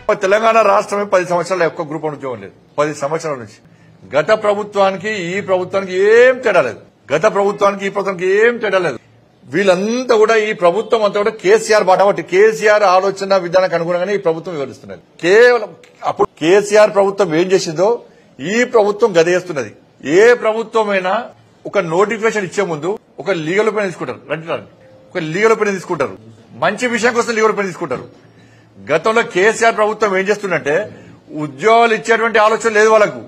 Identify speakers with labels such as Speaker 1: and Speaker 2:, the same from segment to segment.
Speaker 1: తెలంగాణ రాష్ట్రమే పది సంవత్సరాల ఒక్క గ్రూప్ వన్ ఉద్యోగం లేదు పది సంవత్సరాల నుంచి గత ప్రభుత్వానికి ఈ ప్రభుత్వానికి ఏం తేడా లేదు గత ప్రభుత్వానికి ఈ ప్రభుత్వానికి ఏం తేడా లేదు వీళ్ళంతా కూడా ఈ ప్రభుత్వం అంతా కూడా కేసీఆర్ బాట పట్టి కేసీఆర్ ఆలోచన విధానానికి అనుగుణంగానే ఈ ప్రభుత్వం వివరిస్తున్నది కేవలం అప్పుడు కేసీఆర్ ప్రభుత్వం ఏం చేసిందో ఈ ప్రభుత్వం గదేస్తున్నది ఏ ప్రభుత్వమైనా ఒక నోటిఫికేషన్ ఇచ్చే ముందు ఒక లీగల్ ఒపీనియన్ తీసుకుంటారు రండి రండి. ఒక లీగల్ ఒపీనియన్ తీసుకుంటారు మంచి విషయం కోసం లీగల్ ఒపీనియన్ తీసుకుంటారు గతంలో కేసీఆర్ ప్రభుత్వం ఏం చేస్తుందంటే ఉద్యోగాలు ఇచ్చేటువంటి ఆలోచన లేదు వాళ్ళకు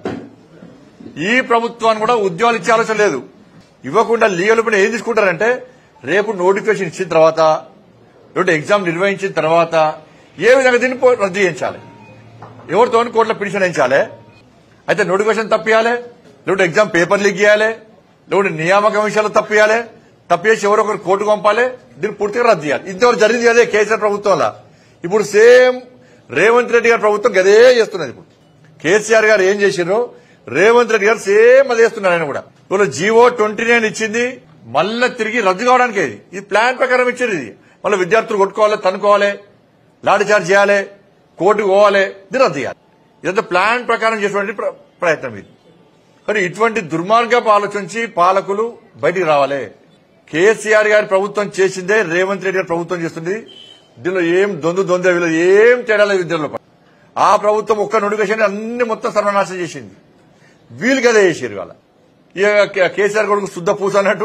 Speaker 1: ఈ ప్రభుత్వాన్ని కూడా ఉద్యోగాలు ఇచ్చే ఆలోచన లేదు ఇవ్వకుండా లీగల్ ఒపీనియన్ ఏం తీసుకుంటారంటే రేపు నోటిఫికేషన్ ఇచ్చిన తర్వాత లేదంటే ఎగ్జామ్ నిర్వహించిన తర్వాత ఏ విధంగా దీన్ని పో- రద్దు చేయించాలి ఎవరితో కోర్టులో పిటిషన్ వేయించాలి అయితే నోటిఫికేషన్ తప్పియాలి లేదంటే ఎగ్జామ్ పేపర్ లీక్ చేయాలి లేదంటే నియామక విషయాలు తప్పియాలి తప్పేసి ఎవరో ఒకరు కోర్టుకు పంపాలి దీన్ని పూర్తిగా రద్దు చేయాలి ఇంతవరకు జరిగింది అదే కేసీఆర్ ప్రభుత్వంలో ఇప్పుడు సేమ్ రేవంత్ రెడ్డి గారి ప్రభుత్వం అదే చేస్తున్నది ఇప్పుడు కేసీఆర్ గారు ఏం చేసిర్రో రేవంత్ రెడ్డి గారు సేమ్ అదే చేస్తున్నారు ఆయన కూడా ఇప్పుడు జివో ట్వంటీ నైన్ ఇచ్చింది మళ్ళా తిరిగి రద్దు కావడానికి ఇది ఇది ప్లాన్ ప్రకారం ఇచ్చేది ఇది మళ్ళీ విద్యార్థులు కొట్టుకోవాలి తనుకోవాలి లాఠీ చార్జ్ చేయాలి కోర్టుకు పోవాలి ఇది రద్దు చేయాలి ఇదంతా ప్లాన్ ప్రకారం చేసినటువంటి ప్ర- ప్రయత్నం ఇది కానీ ఇటువంటి దుర్మార్గపు ఆలోచించి పాలకులు బయటికి రావాలి కేసీఆర్ గారి ప్రభుత్వం చేసిందే రేవంత్ రెడ్డి గారి ప్రభుత్వం చేస్తుంది దీనిలో ఏం దొందు దొందే వీళ్ళు ఏం తేడా లేదు ఇద్దరిలో ఆ ప్రభుత్వం ఒక్క నోటిఫికేషన్ అన్ని మొత్తం సర్వనాశనం చేసింది వీళ్ళు కదా చేసారు వాళ్ళ ఇక కే- కేసీఆర్ కొడుకు శుద్ధ పూస అన్నట్టు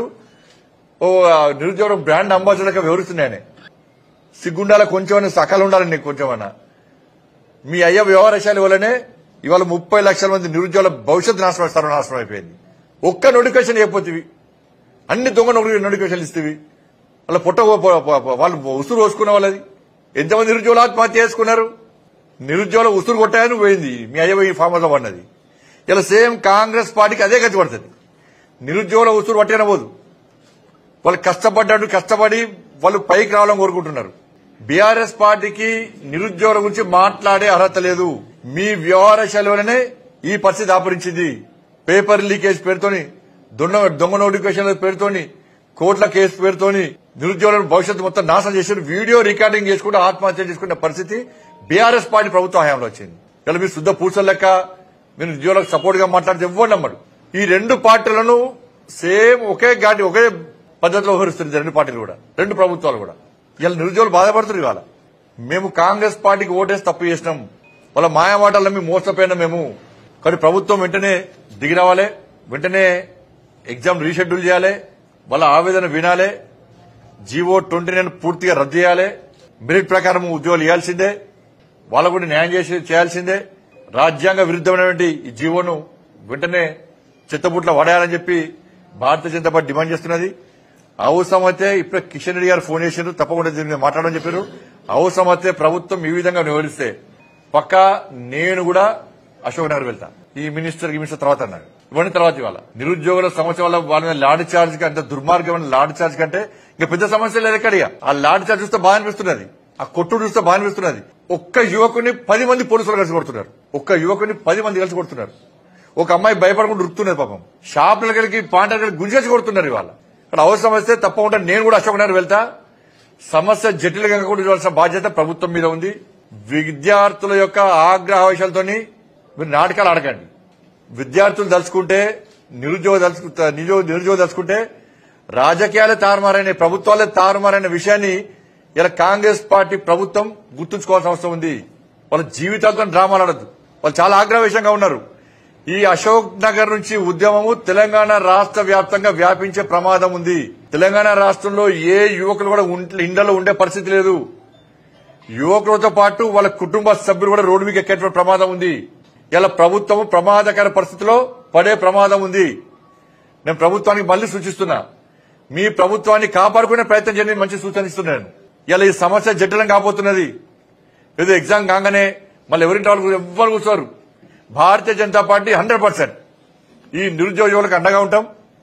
Speaker 1: ఓ ఆ, నిరుద్యోగ బ్రాండ్ అంబాసిడర్గా వివరిస్తున్నాయని సిగ్గుండాల కొంచెం సకాలు ఉండాలి నీకు కొంచెమన్నా మీ అయ్య వ్యవహారశాల వల్లనే ఇవాళ ముప్పై లక్షల మంది నిరుద్యోగుల భవిష్యత్తు నాశనం సర్వనాశనం అయిపోయింది ఒక్క నోటిఫికేషన్ చెప్పొద్దువి అన్ని దొంగ నోటి- నోటిఫికేషన్ ఇస్తేవి వాళ్ళ పుట్ట ప- ప- ప- వాళ్ళు ఉసురు పోసుకున్న వాళ్ళది ఎంతమంది నిరుద్యోగులు ఆత్మహత్య చేసుకున్నారు నిరుద్యోగుల ఉసురు కొట్టాయని పోయింది మీ అయ్య పోయి ఫామ్ హౌస్ లో పడినది ఇలా సేమ్ కాంగ్రెస్ పార్టీకి అదే గతి పడుతుంది నిరుద్యోగుల ఉసురు పట్టిన పోదు వాళ్ళు కష్టపడ్డాడు కష్టపడి వాళ్ళు పైకి రావాలని కోరుకుంటున్నారు బీఆర్ఎస్ పార్టీకి నిరుద్యోగుల గురించి మాట్లాడే అర్హత లేదు మీ వ్యవహార శైలిలోనే ఈ పరిస్థితి ఆపరించింది పేపర్ లీకేజ్ పేరుతోని దొంగ దొంగ నోటిఫికేషన్ పేరుతోని కోట్ల కేసు పేరుతోని నిరుద్యోగుల భవిష్యత్తు మొత్తం నాశనం చేసి వీడియో రికార్డింగ్ చేసుకుంటూ ఆత్మహత్య చేసుకునే పరిస్థితి బీఆర్ఎస్ పార్టీ ప్రభుత్వ హయాంలో వచ్చింది ఇలా మీరు శుద్ధ పూసల లెక్క మీరు నిరుద్యోగులకు సపోర్ట్ గా మాట్లాడితే ఇవ్వండి నమ్మడు ఈ రెండు పార్టీలను సేమ్ ఒకే ఘాటి ఒకే పద్ధతిలో వ్యవహరిస్తుంది రెండు పార్టీలు కూడా రెండు ప్రభుత్వాలు కూడా ఇలా నిరుద్యోగులు బాధపడుతున్నారు ఇవాళ మేము కాంగ్రెస్ పార్టీకి ఓటేసి తప్పు చేసినాం వాళ్ళ మాయమాటల్లో మేము మోసపోయినాం మేము కానీ ప్రభుత్వం వెంటనే దిగి రావాలి వెంటనే ఎగ్జామ్ రీషెడ్యూల్ చేయాలి వాళ్ళ ఆవేదన వినాలి జీవో ట్వంటీ నైన్ పూర్తిగా రద్దు చేయాలి మెరిట్ ప్రకారం ఉద్యోగాలు ఇవ్వాల్సిందే వాళ్ళకు కూడా న్యాయం చేసి చేయాల్సిందే రాజ్యాంగ విరుద్ధమైనటువంటి ఈ జీవోను వెంటనే చిత్తబుట్లో పడేయాలని చెప్పి భారతీయ జనతా పార్టీ డిమాండ్ చేస్తున్నది అవసరమైతే ఇప్పుడే కిషన్ రెడ్డి గారు ఫోన్ చేశారు తప్పకుండా దీని మీద మాట్లాడమని చెప్పారు అవసరమైతే ప్రభుత్వం ఈ విధంగా వివరిస్తే పక్కా నేను కూడా అశోక్ నగర్ వెళ్తా ఈ మినిస్టర్ ఈ మినిస్టర్ తర్వాత అన్నారు ఇవన్నీ తర్వాత ఇవాళ నిరుద్యోగుల సమస్య వల్ల వాళ్ళ మీద లాడ్ చార్జ్ కంటే దుర్మార్గమైన లాడ్ చార్జ్ కంటే ఇంకా పెద్ద సమస్య లేదు ఎక్కడ ఇక. ఆ లాడ్ చార్జ్ చూస్తే బాగా అనిపిస్తున్నది ఆ కొట్టు చూస్తే బాగా అనిపిస్తున్నది ఒక్క యువకుని పది మంది పోలీసులు కలిసి కొడుతున్నారు ఒక్క యువకుని పది మంది కలిసి కొడుతున్నారు ఒక అమ్మాయి భయపడకుండా ఉరుకుతున్నది పాపం షాపులకి పాంటలకి గుంజేసి కొడుతున్నారు ఇవాళ ఇక్కడ అవసరం వస్తే తప్పకుండా నేను కూడా అశోక్ నగర్ వెళ్తా సమస్య జటిలంగా కూడా చూడాల్సిన బాధ్యత ప్రభుత్వం మీద ఉంది విద్యార్థుల యొక్క ఆగ్రహవేశాలతో మీరు నాటకాలు ఆడకండి విద్యార్థులు తలుచుకుంటే నిరుద్యోగ తలుచుకు నిరుద్యోగ నిరుద్యోగ తలుచుకుంటే రాజకీయాలే తారుమారైన ప్రభుత్వాలే తారుమారైన విషయాన్ని ఇలా కాంగ్రెస్ పార్టీ ప్రభుత్వం గుర్తుంచుకోవాల్సిన అవసరం ఉంది వాళ్ళ జీవితాలతో డ్రామాలు ఆడద్దు వాళ్ళు చాలా ఆగ్రహవేశంగా ఉన్నారు ఈ అశోక్ నగర్ నుంచి ఉద్యమము తెలంగాణ రాష్ట్ర వ్యాప్తంగా వ్యాపించే ప్రమాదం ఉంది తెలంగాణ రాష్ట్రంలో ఏ యువకులు కూడా ఉంట- ఇండ్లలో ఉండే పరిస్థితి లేదు యువకులతో పాటు వాళ్ళ కుటుంబ సభ్యులు కూడా రోడ్డు మీద ఎక్కేటువంటి ప్రమాదం ఉంది ఇలా ప్రభుత్వం ప్రమాదకర పరిస్థితిలో పడే ప్రమాదం ఉంది నేను ప్రభుత్వానికి మళ్ళీ సూచిస్తున్నా మీ ప్రభుత్వాన్ని కాపాడుకునే ప్రయత్నం చేయండి మంచి సూచన ఇస్తున్నాను ఇలా ఈ సమస్య జటిలం కాబోతున్నది ఏదో ఎగ్జామ్ కాగానే మళ్ళీ ఎవరింటి వాళ్ళు ఎవ్వరు కూర్చోరు భారతీయ జనతా పార్టీ హండ్రెడ్ పర్సెంట్ ఈ నిరుద్యోగ యువకులకు అండగా ఉంటాం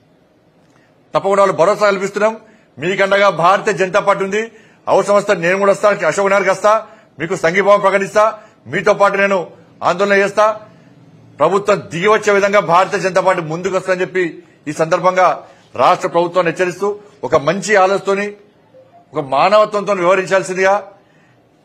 Speaker 1: తప్పకుండా వాళ్ళు భరోసా కల్పిస్తున్నాం మీకు అండగా భారతీయ జనతా పార్టీ ఉంది అవసరం వస్తే నేను కూడా వస్తా అశోక్ నగర్కి వస్తా మీకు సంఘీభావం ప్రకటిస్తా మీతో పాటు నేను ఆందోళన చేస్తా ప్రభుత్వం దిగి వచ్చే విధంగా భారతీయ జనతా పార్టీ ముందుకు వస్తుందని చెప్పి ఈ సందర్భంగా రాష్ట్ర ప్రభుత్వాన్ని హెచ్చరిస్తూ ఒక మంచి ఆలోచనతోని ఒక మానవత్వంతో వ్యవహరించాల్సిందిగా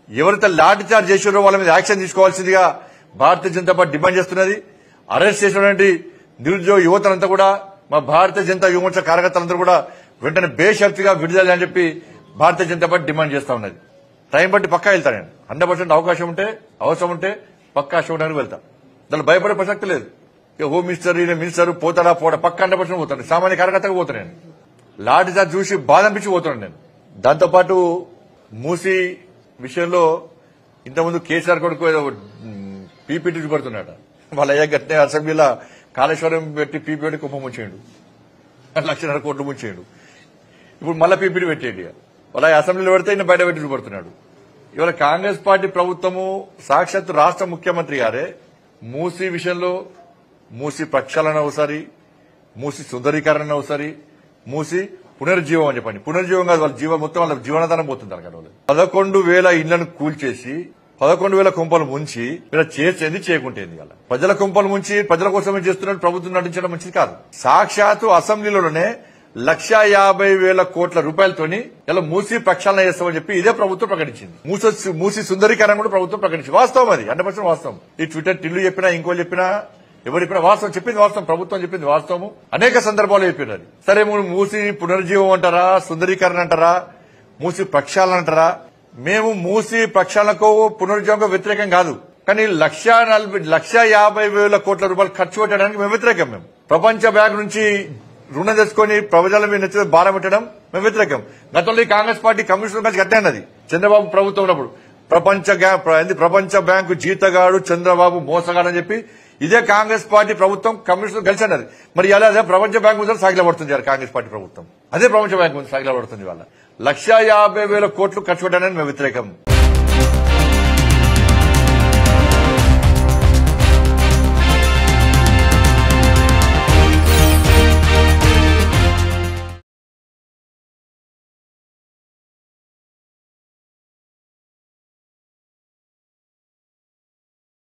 Speaker 1: ఎవరైతే లాఠీ చార్జ్ చేసారో వాళ్ళ మీద యాక్షన్ తీసుకోవాల్సిందిగా భారతీయ జనతా పార్టీ డిమాండ్ చేస్తున్నది అరెస్ట్ చేసినటువంటి నిరుద్యోగ యువతనంతా కూడా మా భారతీయ జనతా యువమోర్చా కార్యకర్తలందరూ కూడా వెంటనే బేషరతుగా విడుదల అని చెప్పి భారతీయ జనతా పార్టీ డిమాండ్ చేస్తా ఉన్నది టైం బట్టి పక్కా వెళ్తా నేను హండ్రెడ్ పర్సెంట్ అవకాశం ఉంటే అవసరం ఉంటే పక్కా అశోకడానికి వెళ్తా దాని భయపడే ప్రసక్తి లేదు ఇక హోమ్ మినిస్టర్ ఈయన మినిస్టర్ పోతాడా పోడా పక్క హండ్రెడ్ పర్సెంట్ పోతాను సామాన్య కార్యకర్తగా పోతాను నేను లాఠీ చార్జ్ చూసి బాధ అనిపించి పోతున్నాను నేను దాంతోపాటు మూసి విషయంలో ఇంతకుముందు కేసీఆర్ కొడుకు ఏదో పీపీటీ చూపెడుతున్నాడు వాళ్ళ అయ్యా గట్టే అసెంబ్లీలో కాళేశ్వరం పెట్టి పీపీటీ కుంభం ముంచేయండు లక్షన్నర కోట్లు ముంచేయండు ఇప్పుడు మళ్ళీ పీపీటీ పెట్టేయండి ఇక. వాళ్ళ అసెంబ్లీలో పెడితే ఈయన బయట పెట్టి చూపెడుతున్నాడు ఇవాళ కాంగ్రెస్ పార్టీ ప్రభుత్వము సాక్షాత్ రాష్ట్ర ముఖ్యమంత్రి గారే మూసి విషయంలో మూసి ప్రక్షాళన ఒకసారి మూసి సుందరీకరణ ఒకసారి మూసి పునరుజ్జీవం అని చెప్పండి పునరుజ్జీవం కాదు వాళ్ళ జీవం మొత్తం వాళ్ళ జీవనాధారం పోతుంది అక్కడ వాళ్ళు పదకొండు వేల ఇళ్లను కూల్చేసి పదకొండు వేల కుంపలు ముంచి ఇలా చేసేది చేయకుంటేంది అలా ప్రజల కుంపలు ముంచి ప్రజల కోసమే చేస్తున్నట్టు ప్రభుత్వం నటించడం మంచిది కాదు సాక్షాత్తు అసెంబ్లీలోనే లక్ష యాభై వేల కోట్ల రూపాయలతోని ఇలా మూసి ప్రక్షాళన చేస్తామని చెప్పి ఇదే ప్రభుత్వం ప్రకటించింది మూసి మూసి సుందరీకరణ కూడా ప్రభుత్వం ప్రకటించింది వాస్తవం అది హండ్రెడ్ పర్సెంట్ వాస్తవం ఈ ట్విట్టర్ టిల్లు చెప్పినా ఇంకో చెప్పినా ఎవరు చెప్పినా వాస్తవం చెప్పింది వాస్తవం ప్రభుత్వం చెప్పింది వాస్తవం అనేక సందర్భాలు చెప్పారు అది సరే మీరు మూసి పునరుజ్జీవం అంటారా సుందరీకరణ అంటారా మూసి ప్రక్షాళన అంటారా మేము మూసి ప్రక్షాళనకు పునరుజ్జీవంకు వ్యతిరేకం కాదు కానీ లక్ష నలభై లక్ష యాభై వేల కోట్ల రూపాయలు ఖర్చు పెట్టడానికి మేము వ్యతిరేకం మేము ప్రపంచ బ్యాంక్ నుంచి రుణం తెచ్చుకొని ప్రజల మీద నెత్తి మీద భారం పెట్టడం మేము వ్యతిరేకం గతంలో ఈ కాంగ్రెస్ పార్టీ కమిషనర్ కలిసి కట్టానది చంద్రబాబు ప్రభుత్వం ఉన్నప్పుడు ప్రపంచ గ్యా- ప్ర- ఏంది ప్రపంచ బ్యాంకు జీతగాడు చంద్రబాబు మోసగాడు అని చెప్పి ఇదే కాంగ్రెస్ పార్టీ ప్రభుత్వం కమిషనర్ కలిసి అన్నది మరి ఇలా అదే ప్రపంచ బ్యాంకు ముందు సాగిలబడుతుంది ఇవాళ కాంగ్రెస్ పార్టీ ప్రభుత్వం అదే ప్రపంచ బ్యాంకు ముందు సాగిలబడుతుంది వాళ్ళ లక్ష యాభై వేల కోట్లు ఖర్చు పెట్టడానికి మేము వ్యతిరేకం